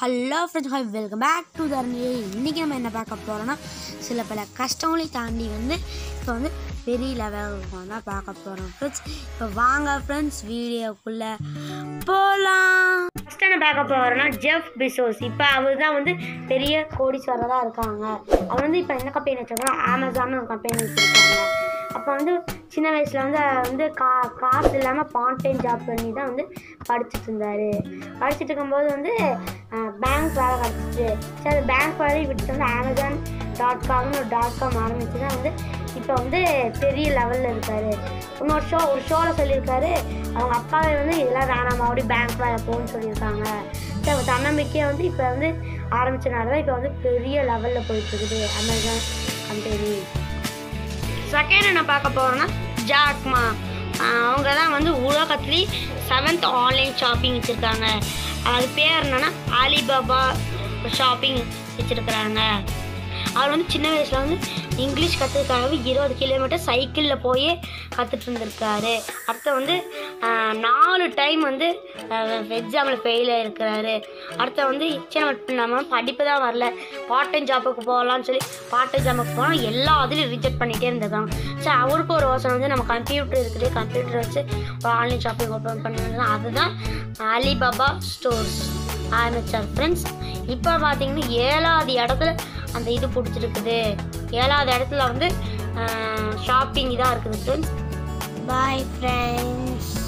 hello friends hi welcome back to Dharni இன்றைக்கி நம்ம என்ன பார்க்க போகிறோன்னா சில பல கஷ்டங்களையும் தாண்டி வந்து இப்போ வந்து பெரிய லெவலுக்கு தான் பார்க்க போகிறோம் ஃப்ரெண்ட்ஸ் இப்போ வாங்க ஃப்ரெண்ட்ஸ் வீடியோக்குள்ளே போகலாம் ஃபஸ்ட்டு என்ன பார்க்க போகிறோன்னா ஜெஃப் பிசோஸ் இப்போ அவர் தான் வந்து பெரிய கோடீஸ்வரராக இருக்காங்க அவர் வந்து இப்போ என்ன கம்பெனி வச்சுருக்காங்க அமேசான் ஒரு கம்பெனி வச்சுருக்காங்க அப்போ வந்து சின்ன வயசில் வந்து அவர் வந்து கா காசு இல்லாமல் பார்ட் டைம் ஜாப் பண்ணி தான் வந்து படிச்சுட்டு இருந்தார் படிச்சுட்டு இருக்கும்போது வந்து பேங்க் வேலை கிடச்சிச்சு சரி அந்த பேங்க் வேலையை விட்டு வந்து அமேசான் டாட் காம்னு ஒரு டாட் காம் ஆரம்பிச்சு தான் வந்து இப்போ வந்து பெரிய லெவலில் இருக்கார் இன்னொரு ஷோ ஒரு ஷோவில் சொல்லியிருக்காரு அவங்க அப்பாவே வந்து இதெல்லாம் வேணாம் மறுபடியும் பேங்க் வேலை போகணும்னு சொல்லியிருக்காங்க சரி அவங்க தன்னம்பிக்கையை வந்து இப்போ வந்து ஆரம்பிச்சனால தான் இப்போ வந்து பெரிய லெவலில் போயிட்டுருக்குது அமேசான் கம்பெனி செகண்ட் என்ன பார்க்க போகிறோன்னா ஜாக்மா அவங்க தான் வந்து உலகத்துலேயே செவன்த் ஆன்லைன் ஷாப்பிங் வச்சுருக்காங்க அது பேர் என்னன்னா அலிபாபா ஷாப்பிங் வச்சுருக்குறாங்க அவர் வந்து சின்ன வயசில் வந்து இங்கிலீஷ் கற்றுக்காகவே இருபது கிலோமீட்டர் சைக்கிளில் போய் கற்றுட்டு இருந்திருக்காரு அடுத்து வந்து ஆஹ், நாலு டைம் வந்து எக்ஸாமில் ஃபெயில் ஆகிருக்கிறாரு அடுத்து வந்து இச்சை மட்டும் இல்லாமல் படிப்பு தான் வரல பார்ட் டைம் ஜாப்புக்கு போகலான்னு சொல்லி பார்ட் டைம் ஜாப்புக்கு போனால் எல்லா இதுலையும் ரிஜெக்ட் பண்ணிகிட்டே இருந்திருக்காங்க சரி அவருக்கு ஒரு யோசனை வந்து நம்ம கம்ப்யூட்டர் இருக்குது கம்ப்யூட்டர் வச்சு ஒரு ஆன்லைன் ஷாப்பிங் ஓப்பன் பண்ணது அதுதான் அலிபாபா ஸ்டோர்ஸ் ஆரம்பித்தார் ஃப்ரெண்ட்ஸ் இப்போ பார்த்தீங்கன்னா ஏழாவது இடத்துல அந்த இது பிடிச்சிருக்குது ஏழாவது இடத்துல வந்து ஷாப்பிங் தான் இருக்குது ஃப்ரெண்ட்ஸ் பாய் ஃப்ரெண்ட்ஸ்